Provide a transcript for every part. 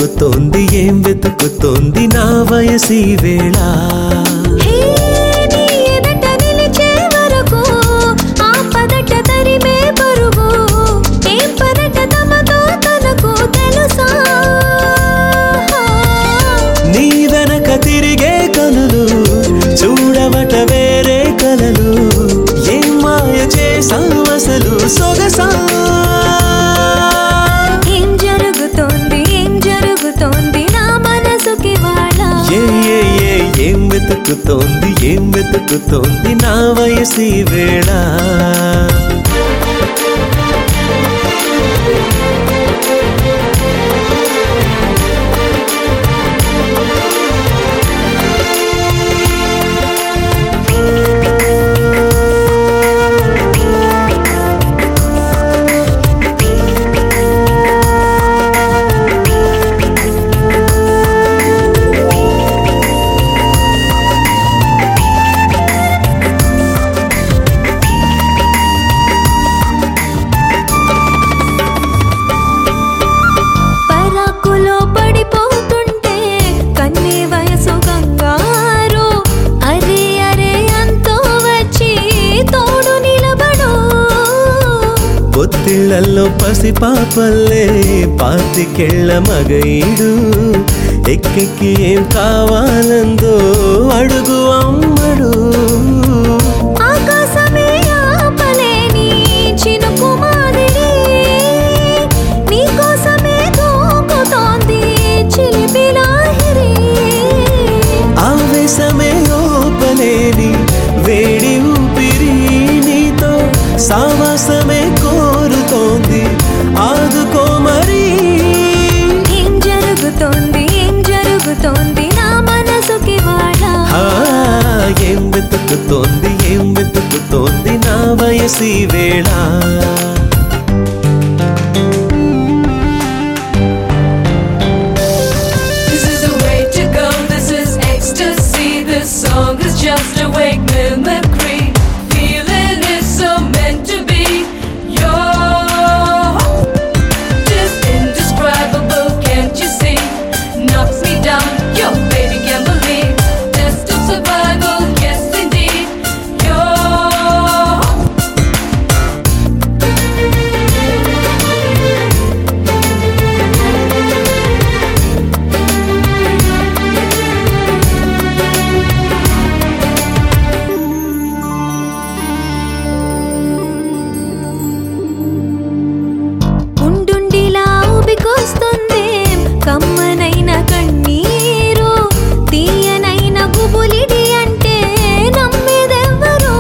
వెతుకుతోంది ఏం వెతుకుతోంది నా వయసి వేళ హే నీ ఎదట నిలిచే వరకు ఆ పదట తరిమే పరుగు ఏం పదట తమతో తనకు తెలుసా నీ వెనక తిరిగే కనులు చూడవట వేరే కలలు ఏం మాయ చేసావు అసలు సొగసా ఏం జరుగుతోంది ఏం జరుగుతోంది నా మనసుకి వాళ్ళ ఏ ఏ ఏ ఏం వెతుకుతోంది ఏం వెతుకుతోంది నా వయసి వేళ పరాకులో పడిపోతుంటే కన్నే వయసు గంగారు అరే అరే అంతో వచ్చి తోడు నిలబడు పొత్తిళ్లలో పసిపాపల్లే పాతికెళ్ళ మగైడు ఎక్కెక్కి ఏం కావాలందో అడుగు అమ్మడు ఆకాశమే ఆపలేని చినుకు మాదిరి నీకోసమే దూకుతోంది చిలిపి లాహిరి ఆవేశమే ఓపలేని వేడి ఊపిరి నీతో సావాసమే కోరుతోంది ఆదుకో మరి ఏం జరుగుతోంది ఏం జరుగుతోంది నా మనసుకి వాళ్ళ ఆ, ఏం వెతుకుతోంది ఏం వెతుకుతోంది నా వయసి వేళ This is the way to go, this is ecstasy. This song is just a wake mimicry. Feeling is so meant to be. You're just indescribable, can't you see? Knocks me down, your baby can't believe. Test of survival, yes indeed. You're ఉండుండిలా ఊపికొస్తుంది కమ్మనైన కన్నీరు తీయనైన గుబులిడి అంటే నమ్మేదెవ్వరు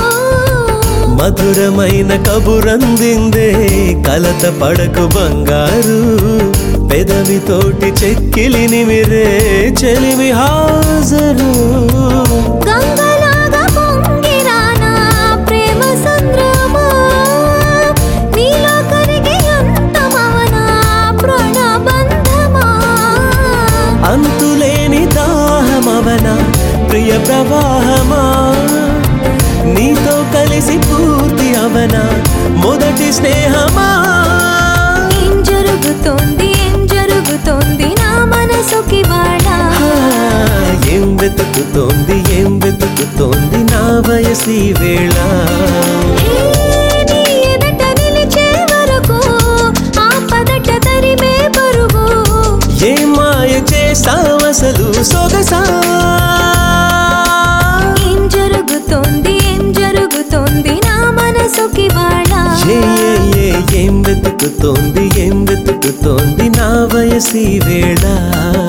మధురమైన కబురందిందే కలత పడకు బంగారు పెదవితోటి చెక్కిలి నిమిరే చెలిమి హాజరు గంగలాగా పొంగిరానా ప్రేమ సంద్రమా నీలో కరిగి అంతమవనా ప్రణబంధమా అంతులేని దాహమవన ప్రియ ప్రవాహమా నీతో కలిసి పూర్తి అవన మొదటి స్నేహమా ఏం జరుగుతోంది ఏం జరుగుతోంది నా మనసుకి వాళ్ళ ఆ, ఏం వెతుకుతోంది ఏం వెతుకుతోంది నా వయసి వేళ హే, నీ ఎదట నిలిచే వరకు ఆ పదట తరిమే పరుగు ఏ మాయ చేసావసలు సొగసా ఏం జరుగుతోంది ఏం జరుగుతోంది నా మనసుకి వాళ్ళ ఏ ఏ ఏ ఏం వెతుకుతోంది ఏం వెతుకుతోంది నా వయసి వేళ